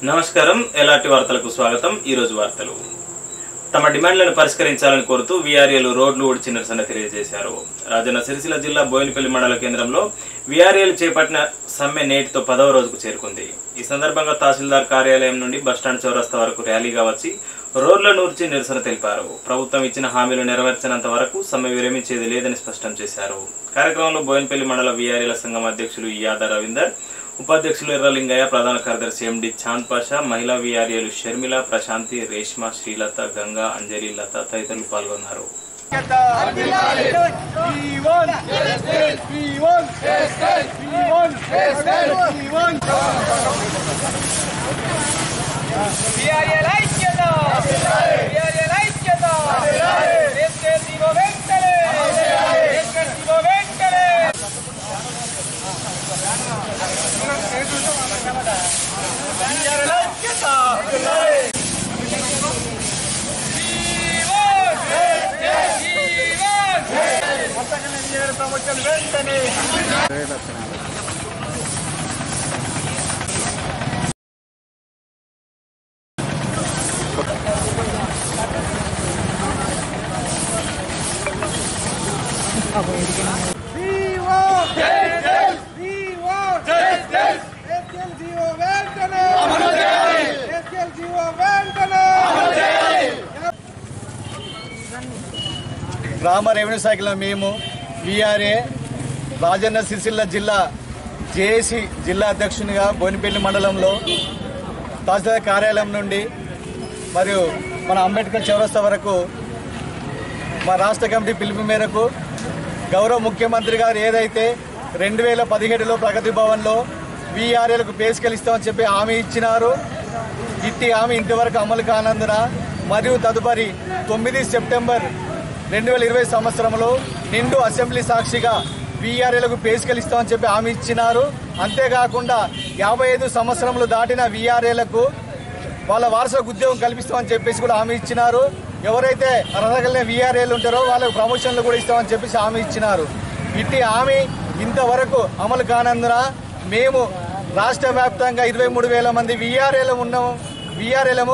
నమస్కారం ఎలాంటి వార్తలకు స్వాగతం ఈ రోజు వార్తలు తమ డిమాండ్లను పరిష్కరించాలని కోరుతూ వీఆర్ఏలు రోడ్లు ఊడ్చి నిరసన తెలియజేశారు రాజన్న సిరిసిల్ల జిల్లా బోయినపల్లి మండల కేంద్రంలో వీఆర్ఏలు చేపట్టిన సమ్మె నేటితో పదవ రోజుకు చేరుకుంది ఈ సందర్భంగా తహసీల్దార్ కార్యాలయం నుండి బస్టాండ్ చౌరస్తా వరకు ర్యాలీగా వచ్చి రోడ్ల నూర్చి నిరసన తెలిపారు ప్రభుత్వం ఇచ్చిన హామీలు నెరవేర్చినంత వరకు సమ్మె విరమించేది లేదని స్పష్టం చేశారు కార్యక్రమంలో బోయినపల్లి మండల వీఆర్ఏల సంఘం అధ్యక్షులు యాద రవీందర్ ఉపాధ్యక్షులు ఎర్రలింగయ్య ప్రధాన కార్యదర్శి ఎండి చాంద్ పాషా మహిళా వీఆర్ఏలు షర్మిల ప్రశాంతి రేష్మ శ్రీలత గంగా అంజలి లత తదితరులు పాల్గొన్నారు వీఆర్ఏల ఐక్యత వీఆర్ఏల ఐక్యత దేశకే జీవో వెంటనే దేశకే జీవో వెంటనే వీఆర్ఏల ఐక్యత ప్రభుత్వం వెంటనే గ్రామ రెవెన్యూ శాఖలో మేము విఆర్ఏ రాజన్న సిరిసిల్ల జిల్లా జేఏసీ జిల్లా అధ్యక్షునిగా బోనిపల్లి మండలంలో తహసీల్దార్ కార్యాలయం నుండి మరియు మన అంబేద్కర్ చౌరస్తా వరకు మా రాష్ట్ర కమిటీ పిలుపు మేరకు గౌరవ ముఖ్యమంత్రి గారు ఏదైతే రెండు వేల పదిహేడులో ప్రగతి భవన్లో వీఆర్ఏలకు పేసుకెళ్ళి ఇస్తామని చెప్పి హామీ ఇచ్చినారు ఇట్టి హామీ ఇంతవరకు అమలు కానందున మరియు తదుపరి తొమ్మిది సెప్టెంబర్ రెండు వేల ఇరవై సంవత్సరంలో నిండు అసెంబ్లీ సాక్షిగా వీఆర్ఏలకు పేసుకెళ్ళి ఇస్తామని చెప్పి హామీ ఇచ్చినారు అంతేకాకుండా యాభై ఐదు సంవత్సరములు దాటిన వీఆర్ఏలకు వాళ్ళ వారసులకు ఉద్యోగం కల్పిస్తామని చెప్పేసి కూడా హామీ ఇచ్చినారు ఎవరైతే అర్హత కలిగిన వీఆర్ఏలు ఉంటారో వాళ్ళకు ప్రమోషన్లు కూడా ఇస్తామని చెప్పేసి హామీ ఇచ్చినారు ఇట్టి హామీ ఇంతవరకు అమలు కానందున మేము రాష్ట్ర వ్యాప్తంగా ఇరవై మూడు వేల మంది వీఆర్ఏలు ఉన్నాము వీఆర్ఏలము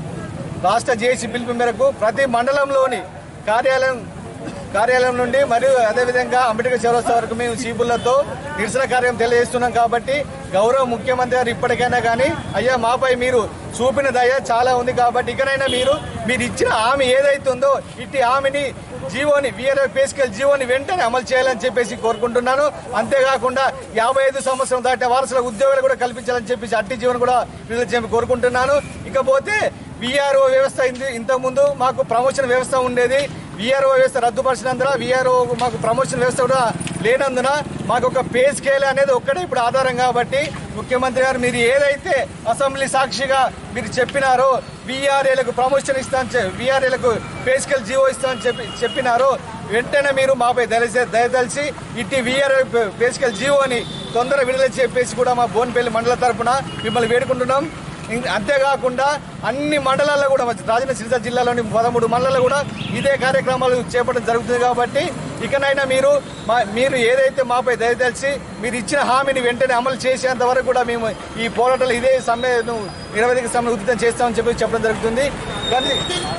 రాష్ట్ర జేసీ పిలుపు మేరకు ప్రతి మండలంలోని కార్యాలయం కార్యాలయం నుండి మరియు అదేవిధంగా అంబేద్కర్ చౌరస్తా వరకు మేము చీపులతో నిరసన కార్యం తెలియజేస్తున్నాం కాబట్టి గౌరవ ముఖ్యమంత్రి గారు ఇప్పటికైనా కానీ అయ్యా మాపై మీరు చూపిన దయ చాలా ఉంది కాబట్టి ఇకనైనా మీరు మీరు ఇచ్చిన హామీ ఏదైతుందో ఇట్టి హామీని జీవోని వీఆర్ఐ పేసుకెళ్ళి జీవోని వెంటనే అమలు చేయాలని చెప్పేసి కోరుకుంటున్నాను అంతేకాకుండా యాభై ఐదు సంవత్సరం దాటిన వారసుల ఉద్యోగాలు కూడా కల్పించాలని చెప్పేసి అట్టి జీవన్ కూడా విడుదల చేయమని కోరుకుంటున్నాను ఇకపోతే విఆర్ఓ వ్యవస్థ ఇంత- ఇంతకుముందు మాకు ప్రమోషన్ వ్యవస్థ ఉండేది విఆర్ఓ వ్యవస్థ రద్దుపరిచినందున విఆర్ఓ మాకు ప్రమోషన్ వ్యవస్థ కూడా లేనందున మాకు ఒక పే స్కేల్ అనేది ఒక్కటే ఇప్పుడు ఆధారం కాబట్టి ముఖ్యమంత్రి గారు మీరు ఏదైతే అసెంబ్లీ సాక్షిగా మీరు చెప్పినారో విఆర్ఏలకు ప్రమోషన్ ఇస్తాను విఆర్ఏలకు పే స్కేల్ జీవో ఇస్తామని చెప్పి చెప్పినారో వెంటనే మీరు మాపై దయచేసి దయదలిచి ఇట్టి విఆర్ఏ పే స్కేల్ జీవోని తొందర విడుదల చెప్పేసి కూడా మా బోన్పల్లి మండల తరపున మిమ్మల్ని వేడుకుంటున్నాం ఇం- అంతేకాకుండా అన్ని మండలాల్లో కూడా మన రాజన్న సిరిసిల్ల జిల్లాలోని పదమూడు మండలాల్లో కూడా ఇదే కార్యక్రమాలు చేపట్టడం జరుగుతుంది కాబట్టి ఇకనైనా మీరు మా మీరు ఏదైతే మాపై దయతలిచి మీరు ఇచ్చిన హామీని వెంటనే అమలు చేసేంత వరకు కూడా మేము ఈ పోరాటాలు ఇదే సమ్మెను నిరవధిక సమ్మె ఉధృతం చేస్తామని చెప్పి చెప్పడం జరుగుతుంది కానీ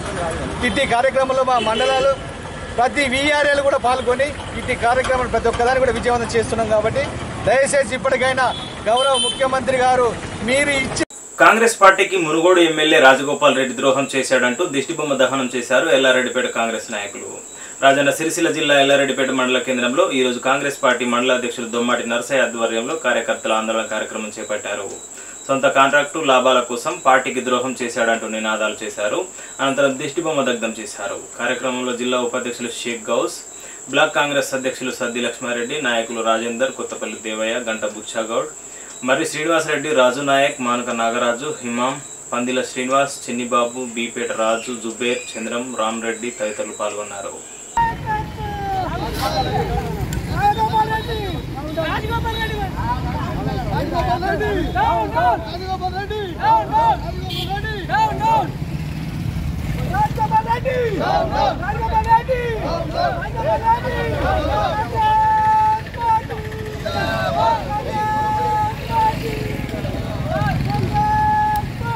ఇట్టి కార్యక్రమంలో మా మండలాలు ప్రతి వీఆర్ఏలు కూడా పాల్గొని ఇట్టి కార్యక్రమాలు ప్రతి ఒక్కదాన్ని కూడా విజయవంతం చేస్తున్నాం కాబట్టి దయచేసి ఇప్పటికైనా గౌరవ ముఖ్యమంత్రి గారు మీరు ఇచ్చి కాంగ్రెస్ పార్టీకి మునుగోడు ఎమ్మెల్యే రాజగోపాల్ రెడ్డి ద్రోహం చేశాడంటూ దిష్టిబొమ్మ దహనం చేశారు ఎల్లారెడ్డిపేట కాంగ్రెస్ నాయకులు రాజన్న సిరిసిల్ల జిల్లా ఎల్లారెడ్డిపేట మండల కేంద్రంలో ఈ రోజు కాంగ్రెస్ పార్టీ మండల అధ్యక్షులు దొమ్మాటి నరసయ్య ఆధ్వర్యంలో కార్యకర్తల ఆందోళన కార్యక్రమం చేపట్టారు సొంత కాంట్రాక్టు లాభాల కోసం పార్టీకి ద్రోహం చేశాడంటూ నినాదాలు చేశారు అనంతరం దిష్టిబొమ్మ దగ్ధం చేశారు కార్యక్రమంలో జిల్లా ఉపాధ్యక్షులు షేక్ గౌస్ బ్లాక్ కాంగ్రెస్ అధ్యక్షులు సద్ది లక్ష్మారెడ్డి నాయకులు రాజేందర్ కొత్తపల్లి దేవయ్య గంట బుచ్చాగౌడ్ మరి శ్రీనివాసరెడ్డి రాజు నాయక్ మానక నాగరాజు హిమాం పందిల శ్రీనివాస్ చిన్నిబాబు బీపేట రాజు జుబేర్ చంద్రం రామరెడ్డి తదితరులు పాల్గొన్నారు రాజగోపాల్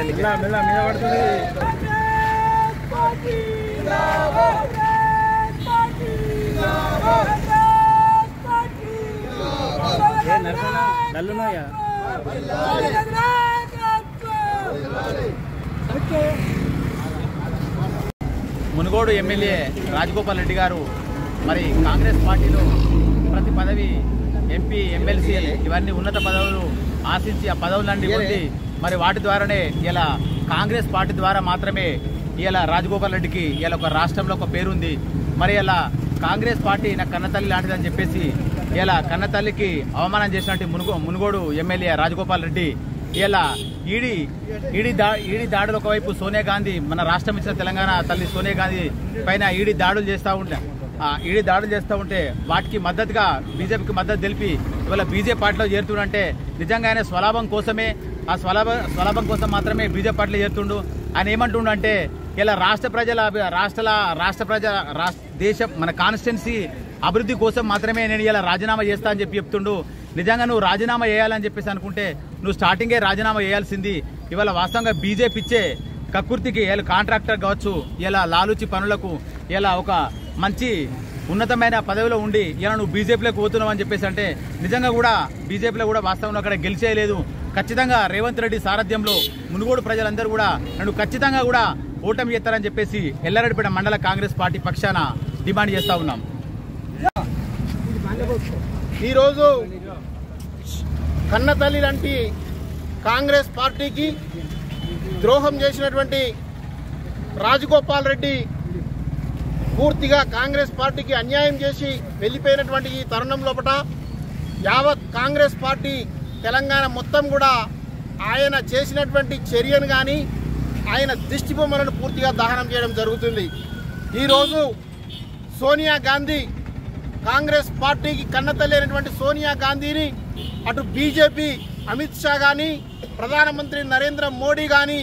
మునుగోడు ఎమ్మెల్యే రాజగోపాల్ రెడ్డి గారు మరి కాంగ్రెస్ పార్టీలో ప్రతి పదవి ఎంపీ ఎమ్మెల్సీ ఇవన్నీ ఉన్నత పదవులు ఆశించి ఆ పదవులన్నీ పొంది మరి వాటి ద్వారానే ఇలా కాంగ్రెస్ పార్టీ ద్వారా మాత్రమే ఇలా రాజగోపాల్ రెడ్డికి ఇలా ఒక రాష్ట్రంలో ఒక పేరుంది మరి ఇలా కాంగ్రెస్ పార్టీ నా కన్నతల్లి లాంటిదని చెప్పేసి ఇలా కన్నతల్లికి అవమానం చేసినట్టు మునుగో మునుగోడు ఎమ్మెల్యే రాజగోపాల్ రెడ్డి ఇలా ఈడీ ఈడీ దా ఈడీ దాడులు ఒకవైపు సోనియా గాంధీ మన రాష్ట్రం ఇచ్చిన తెలంగాణ తల్లి సోనియా గాంధీ పైన ఈడీ దాడులు చేస్తూ ఉంటే ఆ ఈడీ దాడులు చేస్తూ ఉంటే వాటికి మద్దతుగా బీజేపీకి మద్దతు తెలిపి ఇవాళ బీజేపీ పార్టీలో చేరుతుండంటే నిజంగా ఆయన స్వలాభం కోసమే ఆ స్వలాభ స్వలాభం కోసం మాత్రమే బీజేపీ పార్టీలో చేరుతుండు ఆయన ఏమంటుండు అంటే ఇలా రాష్ట్ర ప్రజల అభి- రాష్ట్రాల రాష్ట్ర ప్రజ రాష్ట్ర దేశం మన కాన్స్టిట్యున్సీ అభివృద్ధి కోసం మాత్రమే నేను ఇలా రాజీనామా చేస్తా అని చెప్పి చెప్తుండు నిజంగా నువ్వు రాజీనామా చేయాలని చెప్పేసి అనుకుంటే నువ్వు స్టార్టింగే రాజీనామా చేయాల్సింది ఇవాళ వాస్తవంగా బీజేపీ ఇచ్చే కక్కుర్తికి ఇలా కాంట్రాక్టర్ కావచ్చు ఇలా లాలూచి పనులకు ఇలా ఒక మంచి ఉన్నతమైన పదవిలో ఉండి ఇలా నువ్వు బీజేపీలోకి పోతున్నావు అని చెప్పేసి అంటే నిజంగా కూడా బీజేపీలో కూడా వాస్తవంలో అక్కడ గెలిచేయలేదు ఖచ్చితంగా రేవంత్ రెడ్డి సారథ్యంలో మునుగోడు ప్రజలందరూ కూడా నన్ను ఖచ్చితంగా కూడా ఓటమి చేస్తారని చెప్పేసి ఎల్లారెడ్డిపేట మండల కాంగ్రెస్ పార్టీ పక్షాన డిమాండ్ చేస్తా ఉన్నాం ఈరోజు కన్నతల్లి లాంటి కాంగ్రెస్ పార్టీకి ద్రోహం చేసినటువంటి రాజగోపాల్ రెడ్డి పూర్తిగా కాంగ్రెస్ పార్టీకి అన్యాయం చేసి వెళ్ళిపోయినటువంటి ఈ తరుణం లోపల యావత్ కాంగ్రెస్ పార్టీ తెలంగాణ మొత్తం కూడా ఆయన చేసినటువంటి చర్యను కానీ ఆయన దిష్టి బొమ్మలను పూర్తిగా దహనం చేయడం జరుగుతుంది ఈరోజు సోనియా గాంధీ కాంగ్రెస్ పార్టీకి కన్నతల్లి అయినటువంటి సోనియా గాంధీని అటు బీజేపీ అమిత్ షా కానీ ప్రధానమంత్రి నరేంద్ర మోడీ కానీ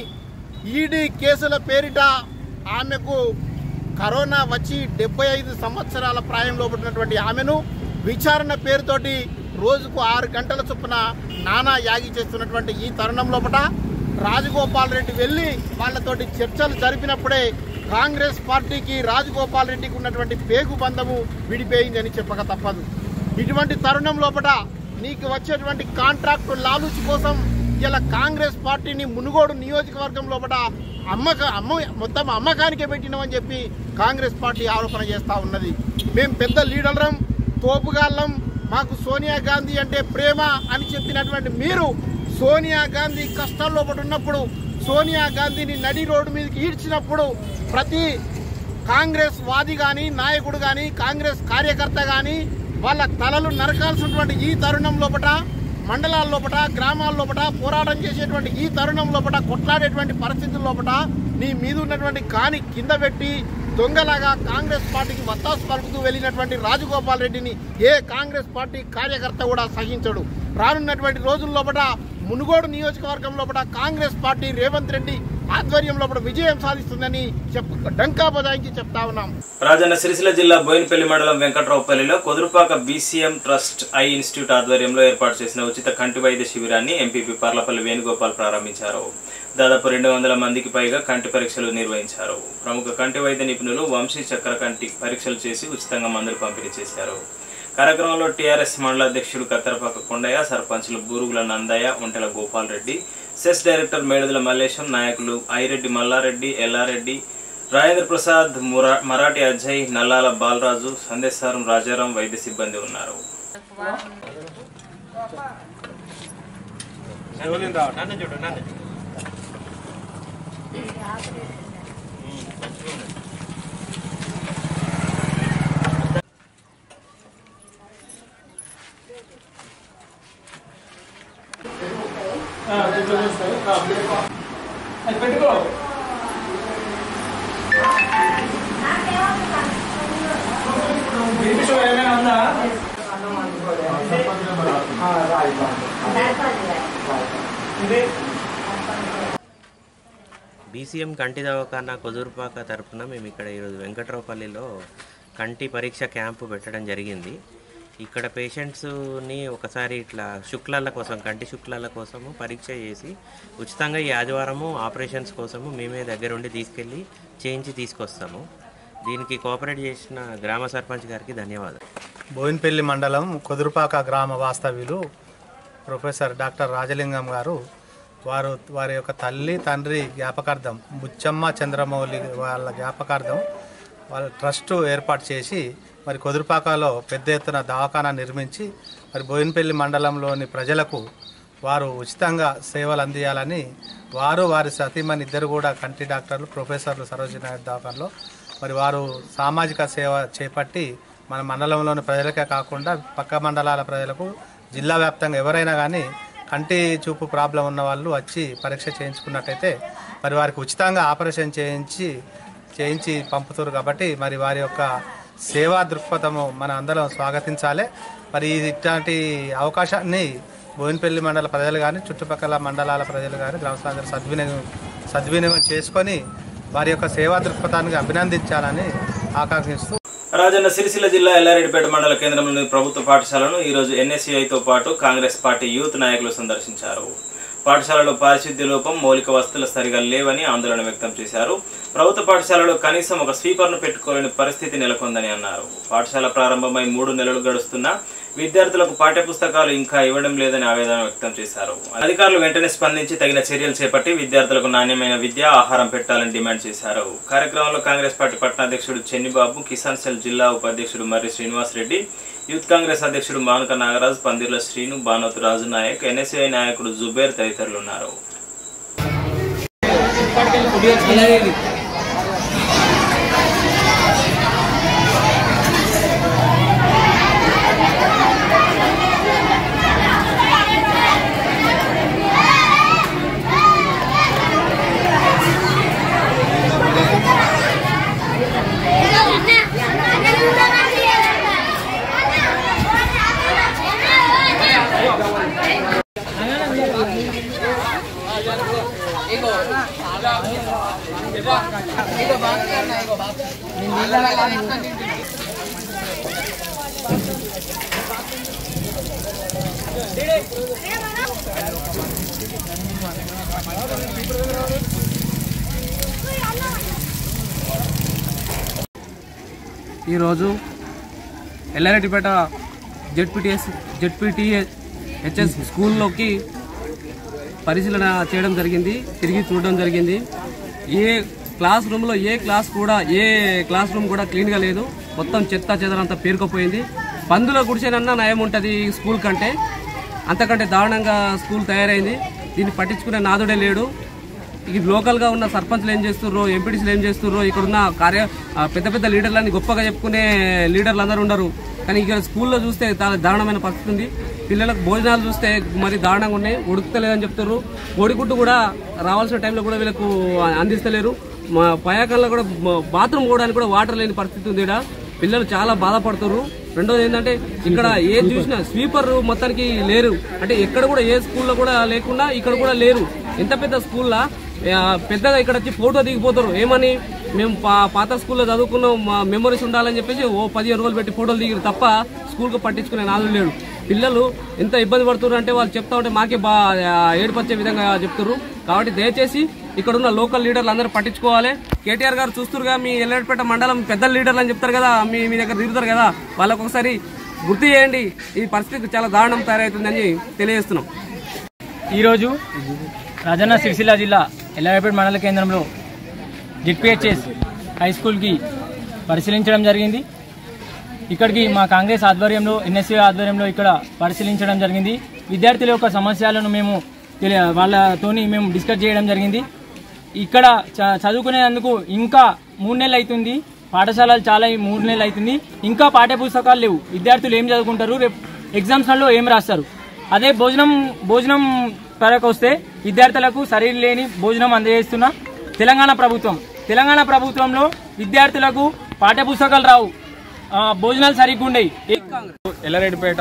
ఈడీ కేసుల పేరిట ఆమెకు కరోనా వచ్చి డెబ్బై ఐదు సంవత్సరాల ప్రాయంలో పుట్టినటువంటి ఆమెను విచారణ పేరుతోటి రోజుకు ఆరు గంటల చొప్పున నానా యాగి చేస్తున్నటువంటి ఈ తరుణం లోపల రాజగోపాల్ రెడ్డి వెళ్ళి వాళ్ళతోటి చర్చలు జరిపినప్పుడే కాంగ్రెస్ పార్టీకి రాజగోపాల్ రెడ్డికి ఉన్నటువంటి పేగు బంధము విడిపోయిందని చెప్పక తప్పదు ఇటువంటి తరుణం లోపల నీకు వచ్చేటువంటి కాంట్రాక్టు లాలూచి కోసం ఇలా కాంగ్రెస్ పార్టీని మునుగోడు నియోజకవర్గం లోపల అమ్మక అమ్మ మొత్తం అమ్మకానికే పెట్టినామని చెప్పి కాంగ్రెస్ పార్టీ ఆరోపణ చేస్తూ ఉన్నది మేము పెద్ద లీడర్లం తోపుగాళ్ళం మాకు సోనియా గాంధీ అంటే ప్రేమ అని చెప్పినటువంటి మీరు సోనియా గాంధీ కష్టాల్లో పడి ఉన్నప్పుడు సోనియా గాంధీని నడి రోడ్డు మీదకి ఈడ్చినప్పుడు ప్రతి కాంగ్రెస్ వాది కానీ నాయకుడు కానీ కాంగ్రెస్ కార్యకర్త కానీ వాళ్ళ తలలు నరకాల్సినటువంటి ఈ తరుణం లోపట మండలాల లోపట గ్రామాల లోపట పోరాటం చేసేటువంటి ఈ తరుణం లోపట కొట్లాడేటువంటి పరిస్థితుల లోపట నీ మీద ఉన్నటువంటి కాని కింద పెట్టి దొంగలాగా కాంగ్రెస్ పార్టీకి వత్తాసు పలుకుతూ వెళ్ళినటువంటి రాజగోపాల్ రెడ్డిని ఏ కాంగ్రెస్ పార్టీ కార్యకర్త కూడా సహించడు రానున్నటువంటి రోజుల లోపల మునుగోడు నియోజకవర్గం లోపల కాంగ్రెస్ పార్టీ రేవంత్ రెడ్డి ఆధ్వర్యం లోపల విజయం సాధిస్తుందని చెప్పు డంకా బదాయించి చెప్తా ఉన్నాం రాజన్న సిరిసిల్ల జిల్లా బోయినపల్లి మండలం వెంకట్రావుపల్లిలో కొదురుపాక బీసీఎం ట్రస్ట్ ఐ ఇన్స్టిట్యూట్ ఆధ్వర్యంలో ఏర్పాటు చేసిన ఉచిత కంటి వైద్య శిబిరాన్ని ఎంపీపీ పర్లపల్లి వేణుగోపాల్ ప్రారంభించారు దాదాపు రెండు వందల మందికి పైగా కంటి పరీక్షలు నిర్వహించారు ప్రముఖ కంటి వైద్య నిపుణులు వంశీ చక్ర కంటి పరీక్షలు చేసి ఉచితంగా మందులు పంపిణీ చేశారు కార్యక్రమంలో టీఆర్ఎస్ మండల అధ్యక్షుడు కత్తరపాక కొండయ్య సర్పంచులు బూరుగుల నందయ్య ఒంటెల గోపాల్ రెడ్డి సెస్ డైరెక్టర్ మేడుదల మల్లేశం నాయకులు ఐరెడ్డి మల్లారెడ్డి ఎల్లారెడ్డి రాజేంద్ర ప్రసాద్ మురా మరాఠీ అజయ్ నల్లాల బాలరాజు సందేశారం రాజారాం వైద్య సిబ్బంది ఉన్నారు బీసీఎం కంటి దవాఖానా కొదురుపాక తరపున మేము ఇక్కడ ఈరోజు వెంకట్రావుపల్లిలో కంటి పరీక్ష క్యాంపు పెట్టడం జరిగింది ఇక్కడ పేషెంట్స్ని ఒకసారి ఇట్లా శుక్లాల కోసం కంటి శుక్లాల కోసము పరీక్ష చేసి ఉచితంగా ఈ ఆదివారము ఆపరేషన్స్ కోసము మేమే దగ్గరుండి తీసుకెళ్ళి చేయించి తీసుకొస్తాము దీనికి కోఆపరేట్ చేసిన గ్రామ సర్పంచ్ గారికి ధన్యవాదాలు బోయిన్పల్లి మండలం కుదురుపాక గ్రామ వాస్తవ్యులు ప్రొఫెసర్ డాక్టర్ రాజలింగం గారు వారు వారి యొక్క తల్లి తండ్రి జ్ఞాపకార్థం బుచ్చమ్మ చంద్రమౌళి వాళ్ళ జ్ఞాపకార్థం వాళ్ళ ట్రస్ట్ ఏర్పాటు చేసి మరి కుదురుపాకలో పెద్ద ఎత్తున దవాఖానా నిర్మించి మరి బోయిన్పల్లి మండలంలోని ప్రజలకు వారు ఉచితంగా సేవలు అందియాలని వారు వారి సతీమణి ఇద్దరు కూడా కంటి డాక్టర్లు ప్రొఫెసర్లు సరోజినీ నాయుడు దవాఖానలో మరి వారు సామాజిక సేవ చేపట్టి మన మండలంలోని ప్రజలకే కాకుండా పక్క మండలాల ప్రజలకు జిల్లా వ్యాప్తంగా ఎవరైనా కానీ కంటి చూపు ప్రాబ్లం ఉన్న వాళ్ళు వచ్చి పరీక్ష చేయించుకున్నట్టయితే మరి వారికి ఉచితంగా ఆపరేషన్ చేయించి చేయించి పంపుతారు కాబట్టి మరి వారి యొక్క సేవా దృక్పథము మన అందరం స్వాగతించాలి మరి ఇట్లాంటి అవకాశాన్ని బోయినపల్లి మండల ప్రజలు కానీ చుట్టుపక్కల మండలాల ప్రజలు కానీ గ్రామస్తులందరూ సద్వినియోగం సద్వినియోగం చేసుకొని వారి యొక్క సేవా దృక్పథాన్ని అభినందించాలని ఆకాంక్షిస్తూ రాజన్న సిరిసిల్ల జిల్లా ఎల్లారెడ్డిపేట మండల కేంద్రంలోని ప్రభుత్వ పాఠశాలను ఈరోజు ఎన్ఎస్యుఐతో పాటు కాంగ్రెస్ పార్టీ యూత్ నాయకులు సందర్శించారు పాఠశాలలో పారిశుద్ధ్య లోపం మౌలిక వసతులు సరిగా లేవని ఆందోళన వ్యక్తం చేశారు ప్రభుత్వ పాఠశాలలో కనీసం ఒక స్వీపర్ను పెట్టుకోలేని పరిస్థితి నెలకొందని అన్నారు పాఠశాల ప్రారంభమై మూడు నెలలు గడుస్తున్నా విద్యార్థులకు పాఠ్యపుస్తకాలు ఇంకా ఇవ్వడం లేదని ఆవేదన వ్యక్తం చేశారు అధికారులు వెంటనే స్పందించి తగిన చర్యలు చేపట్టి విద్యార్థులకు నాణ్యమైన విద్య ఆహారం పెట్టాలని డిమాండ్ చేశారు కార్యక్రమంలో కాంగ్రెస్ పార్టీ పట్టణాధ్యక్షుడు చెన్నిబాబు కిసాన్ సెల్ జిల్లా ఉపాధ్యక్షుడు మర్రి శ్రీనివాస్ రెడ్డి యూత్ కాంగ్రెస్ అధ్యక్షుడు మానక నాగరాజ్ పందిర్ల శ్రీను బానోతు రాజు నాయక్ ఎన్ఎస్ఐ నాయకుడు జుబేర్ తదితరులు ఉన్నారు ఈరోజు ఎల్లారెడ్డిపేట జెడ్పీటీఎస్ జెడ్పీటీఏ హెచ్ఎస్ స్కూల్లోకి పరిశీలన చేయడం జరిగింది తిరిగి చూడడం జరిగింది ఏ క్లాస్ రూమ్లో ఏ క్లాస్ కూడా ఏ క్లాస్ రూమ్ కూడా క్లీన్గా లేదు మొత్తం చెత్త చెదరంతా పేరుకుపోయింది పందుల గుడిసేనన్నా నయం ఉంటుంది ఈ స్కూల్ కంటే అంతకంటే దారుణంగా స్కూల్ తయారైంది దీన్ని పట్టించుకునే నాదుడే లేడు ఈ లోకల్గా ఉన్న సర్పంచ్లు ఏం చేస్తుర్రో ఎంపీటీసీలు ఏం చేస్తుర్రో ఇక్కడ ఉన్న కార్య ఆ పెద్ద పెద్ద లీడర్లని గొప్పగా చెప్పుకునే లీడర్లు అందరూ ఉండరు కానీ ఇక్కడ స్కూల్లో చూస్తే చాలా దారుణమైన పరిస్థితి ఉంది పిల్లలకు భోజనాలు చూస్తే మరి దారుణంగా ఉన్నాయి ఉడుకుతలేదని చెప్తారు కోడిగుడ్డు కూడా రావాల్సిన టైంలో కూడా వీళ్ళకు అందిస్తలేరు మా పయాకంలో కూడా బాత్రూమ్ పోవడానికి కూడా వాటర్ లేని పరిస్థితి ఉంది ఈడ పిల్లలు చాలా బాధపడుతున్నారు రెండోది ఏంటంటే ఇక్కడ ఏది చూసినా స్వీపర్ మొత్తానికి లేరు అంటే ఎక్కడ కూడా ఏ స్కూల్లో కూడా లేకుండా ఇక్కడ కూడా లేరు ఎంత పెద్ద స్కూల్లా ఆ, పెద్దగా ఇక్కడ వచ్చి ఫోటో దిగిపోతారు ఏమని మేము పా- పాత స్కూల్లో చదువుకున్నాం మా మెమరీస్ ఉండాలని చెప్పేసి ఓ పదిహేను రోజులు పెట్టి ఫోటోలు దిగిరు తప్ప స్కూల్కి పట్టించుకునే నాదులు లేడు పిల్లలు ఎంత ఇబ్బంది పడుతున్నారు అంటే వాళ్ళు చెప్తా ఉంటే మాకే బా ఆ, ఏడుపచ్చే విధంగా చెప్తున్నారు కాబట్టి దయచేసి ఇక్కడ ఉన్న లోకల్ లీడర్లు అందరూ పట్టించుకోవాలి కేటీఆర్ గారు చూస్తురుగా మీ ఎల్లడిపేట మండలం పెద్ద లీడర్లు అని చెప్తారు కదా మీ మీ దగ్గర తిరుగుతారు కదా వాళ్ళకు ఒకసారి గుర్తు చేయండి ఈ పరిస్థితి చాలా దారుణం తయారవుతుందని తెలియజేస్తున్నాం ఈరోజు రాజన్న సిరిసిల్ల జిల్లా ఎల్లారెడ్డిపేట మండల కేంద్రంలో జెడ్పిహెచ్ఎస్ హై స్కూల్కి పరిశీలించడం జరిగింది ఇక్కడికి మా కాంగ్రెస్ ఆధ్వర్యంలో ఎన్ఎస్సీ ఆధ్వర్యంలో ఇక్కడ పరిశీలించడం జరిగింది విద్యార్థుల యొక్క సమస్యలను మేము తెలియ వాళ్ళతోని మేము డిస్కస్ చేయడం జరిగింది ఇక్కడ చ- చదువుకునేందుకు ఇంకా మూడు నెలలు అవుతుంది పాఠశాలలు చాలా ఈ మూడు నెలలు అవుతుంది ఇంకా పాఠ్య పుస్తకాలు లేవు విద్యార్థులు ఏం చదువుకుంటారు రేపు ఎగ్జామ్స్లలో ఏం రాస్తారు అదే భోజనం భోజనం పరకు వస్తే విద్యార్థులకు సరైన లేని భోజనం అందజేస్తున్న తెలంగాణ ప్రభుత్వం తెలంగాణ ప్రభుత్వంలో విద్యార్థులకు పాఠ్య పుస్తకాలు రావు ఆ, భోజనాలు సరిగ్గా ఉండేవి ఎల్లారెడ్డిపేట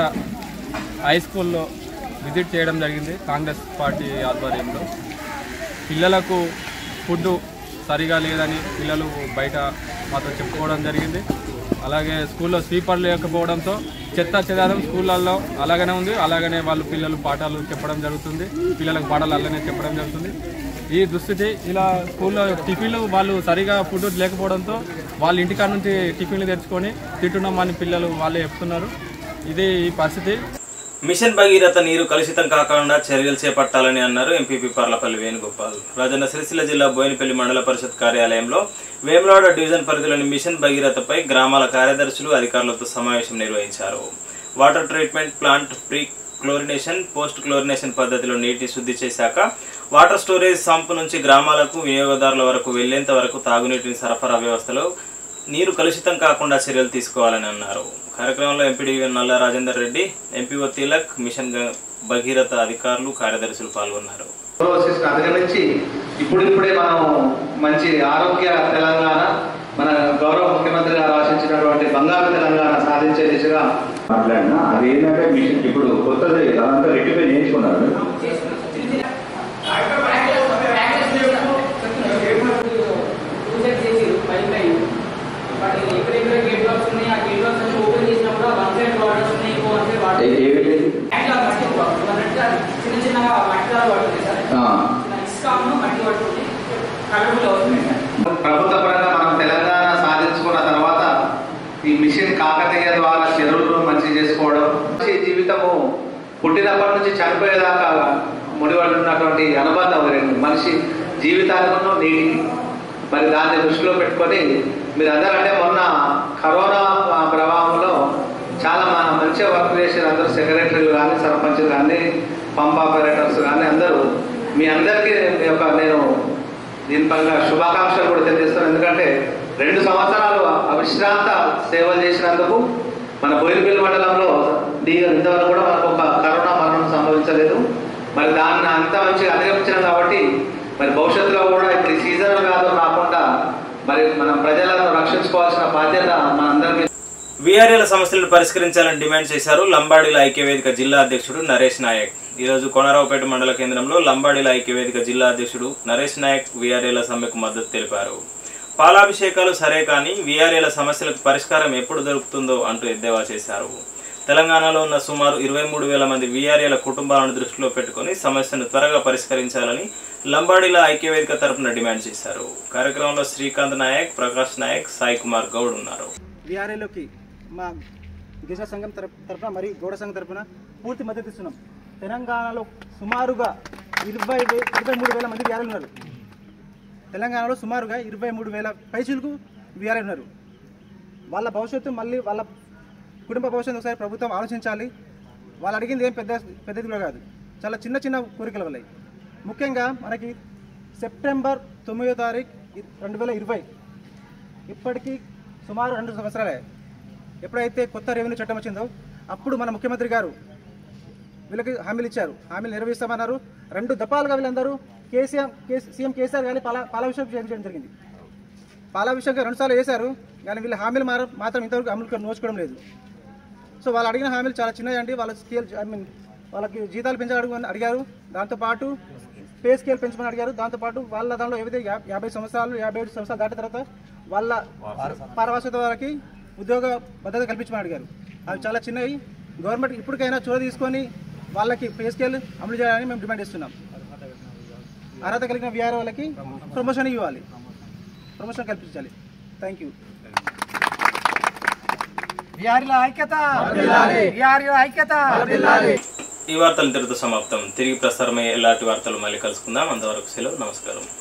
హై స్కూల్లో విజిట్ చేయడం జరిగింది కాంగ్రెస్ పార్టీ ఆధ్వర్యంలో పిల్లలకు ఫుడ్ సరిగా లేదని పిల్లలు బయట మాతో చెప్పుకోవడం జరిగింది అలాగే స్కూల్లో స్వీపర్ లేకపోవడంతో చెత్త చెదారం స్కూళ్ళల్లో అలాగనే ఉంది అలాగనే వాళ్ళు పిల్లలు పాఠాలు చెప్పడం జరుగుతుంది పిల్లలకు పాఠాలు అలానే చెప్పడం జరుగుతుంది ఈ దుస్థితి ఇలా స్కూల్లో టిఫిన్లు వాళ్ళు సరిగా ఫుడ్ లేకపోవడంతో వాళ్ళ ఇంటికాడ నుంచి టిఫిన్లు తెచ్చుకొని తింటున్నామని పిల్లలు వాళ్ళే చెప్తున్నారు ఇది ఈ పరిస్థితి మిషన్ భగీరథ నీరు కలుషితం కాకుండా చర్యలు చేపట్టాలని అన్నారు ఎంపీపీ పర్లపల్లి వేణుగోపాల్ రాజన్న సిరిసిల్ల జిల్లా బోయినపల్లి మండల పరిషత్ కార్యాలయంలో వేములవాడ డివిజన్ పరిధిలోని మిషన్ భగీరథపై గ్రామాల కార్యదర్శులు అధికారులతో సమావేశం నిర్వహించారు water treatment plant pre chlorination post chlorination పద్ధతిలో నీటిని శుద్ధి చేశాక వాటర్ స్టోరేజ్ సంపు నుంచి గ్రామాలకు వినియోగదారుల వరకు వెళ్లేంత వరకు తాగునీటిని సరఫరా వ్యవస్థలో నీరు కలుషితం కాకుండా చర్యలు తీసుకోవాలని అన్నారు కార్యక్రమంలో MPD Nalla Rajender Reddy MPO Tilak mission గ- భగీరథ అధికారులు కార్యదర్శులు పాల్గొన్నారు క్లోరోసిస్ అధిగమించి ఇప్పుడిప్పుడే మనం మంచి ఆరోగ్య తెలంగాణ మన గౌరవ ముఖ్యమంత్రి గారు ఆశించినటువంటి బంగారు తెలంగాణ సాధించే దిశగా మాట్లాడినా అది ఏంటంటే మిషన్ ఇప్పుడు కొత్తది అదంతా రెక్టిఫై చేయించుకున్నారు ఏ- ఏ విధంగా? చిన్న చిన్నగా మట్టి పడుతుంది సార్ ఆ. ఇసుక మట్టి పడుతుంది కలుపులో అవుతుంది సార్ ప్రభుత్వ పరంగా మనం తెలంగాణ సాధించుకున్న తర్వాత ఈ మిషన్ కాకతీయ ద్వారా చెరువులు మంచి చేసుకోవడం మంచి జీవితము పుట్టినప్పటి నుంచి చనిపోయేదాకా ముడిపడి ఉన్నటువంటి అనుబంధం రెండు మనిషి జీవితానికి నీటికి మరి దాన్ని దృష్టిలో పెట్టుకొని మీరు అందరూ అంటే మొన్న కరోనా ప్రభావంలో చాలా మన మంచిగా వర్క్ చేసిన అందరూ సెక్రటరీలు కానీ సర్పంచ్లు కానీ పంప్ ఆపరేటర్స్ కానీ అందరూ మీ అందరికీ మీ యొక్క నేను దీని పరంగా శుభాకాంక్షలు కూడా తెలియజేస్తాను ఎందుకంటే రెండు సంవత్సరాలు అవిశ్రాంత సేవలు చేసినందుకు మన బోయినపల్లి మండలంలో దీ ఇంతవరకు కూడా మనకు ఒక కరోనా మరణం సంభవించలేదు మరి దాన్ని అంత మంచిగా అధిగమించినాం కాబట్టి మరి భవిష్యత్తులో కూడా ఇప్పుడు ఈ సీజన్ వ్యాధులు రాకుండా మరి మనం ప్రజలను రక్షించుకోవాల్సిన బాధ్యత మనందరికీ వీఆర్ఏల సమస్యలను పరిష్కరించాలని డిమాండ్ చేశారు లంబాడీల ఐక్యవేదిక జిల్లా అధ్యక్షుడు నరేష్ నాయక్ ఈరోజు కోనరావుపేట మండల కేంద్రంలో లంబాడీల ఐక్యవేదిక జిల్లా అధ్యక్షుడు నరేష్ నాయక్ వీఆర్ఏల సమ్మెకు మద్దతు తెలిపారు పాలాభిషేకాలు సరే కానీ వీఆర్ఏల సమస్యలకు పరిష్కారం ఎప్పుడు దొరుకుతుందో అంటూ ఎద్దేవా చేశారు తెలంగాణలో ఉన్న సుమారు ఇరవై మూడు వేల మంది వీఆర్ఏల కుటుంబాలను దృష్టిలో పెట్టుకుని సమస్యను త్వరగా పరిష్కరించాలని లంబాడీల ఐక్యవేదిక తరపున డిమాండ్ చేశారు కార్యక్రమంలో శ్రీకాంత్ నాయక్ ప్రకాష్ నాయక్ సాయి కుమార్ గౌడ్ ఉన్నారు విఆర్ఏలోకి మా దిశ సంఘం తరపు తరపున మరియు గౌడ సంఘం తరపున పూర్తి మద్దతు ఇస్తున్నాం తెలంగాణలో సుమారుగా ఇరవై వే- ఇరవై మూడు వేల మంది విఆర్ఏలు ఉన్నారు తెలంగాణలో సుమారుగా ఇరవై మూడు వేల పైసలకు విఆర్ఏలు ఉన్నారు వాళ్ళ భవిష్యత్తు మళ్ళీ వాళ్ళ కుటుంబ భవిష్యత్తు ఒకసారి ప్రభుత్వం ఆలోచించాలి వాళ్ళు అడిగింది ఏం పెద్ద పెద్దది కూడా కాదు చాలా చిన్న చిన్న కోరికల వల్ల ముఖ్యంగా మనకి సెప్టెంబర్ తొమ్మిదో తారీఖు రెండు వేల ఇరవై ఇప్పటికీ సుమారు రెండు సంవత్సరాలే ఎప్పుడైతే కొత్త రెవెన్యూ చట్టం వచ్చిందో అప్పుడు మన ముఖ్యమంత్రి గారు వీళ్ళకి హామీలు ఇచ్చారు హామీలు నెరవేర్స్తామన్నారు రెండు దఫాలుగా వీళ్ళందరూ కేసీఆర్ సీఎం కేసీఆర్ కానీ పాల పాలాభిషేకం చేయడం జరిగింది పాలాభిషేకం రెండుసార్లు చేశారు కానీ వీళ్ళ హామీలు మార మాత్రం ఇంతవరకు అమలు నోచుకోవడం లేదు సో వాళ్ళు అడిగిన హామీలు చాలా చిన్నవి అండి వాళ్ళ స్కేల్ ఐ మీన్ వాళ్ళకి జీతాలు పెంచాలని అడిగారు దాంతోపాటు పే స్కేల్ పెంచమని అడిగారు దాంతోపాటు వాళ్ళ దాంట్లో ఏవైతే యా- యాభై సంవత్సరాలు యాభై ఏడు సంవత్సరాలు దాటిన తర్వాత వాళ్ళ పారవాసత వారికి ఉద్యోగ భద్రత కల్పించమని అడిగారు అవి చాలా చిన్నవి గవర్నమెంట్ ఇప్పటికైనా చొరవ తీసుకొని వాళ్ళకి పే స్కేల్ అమలు చేయాలని మేము డిమాండ్ చేస్తున్నాం అర్హత కలిగిన విఆర్ వాళ్ళకి ప్రమోషన్ ఇవ్వాలి ప్రమోషన్ కల్పించాలి థ్యాంక్ యూ విఆర్ల ఐక్యత విఆర్ల ఐక్యత ఈ వార్తలు ఇంతటితో సమాప్తం తిరిగి ప్రసారమయ్యే ఎలాంటి వార్తలు మళ్ళీ కలుసుకుందాం అంతవరకు సెలవు నమస్కారం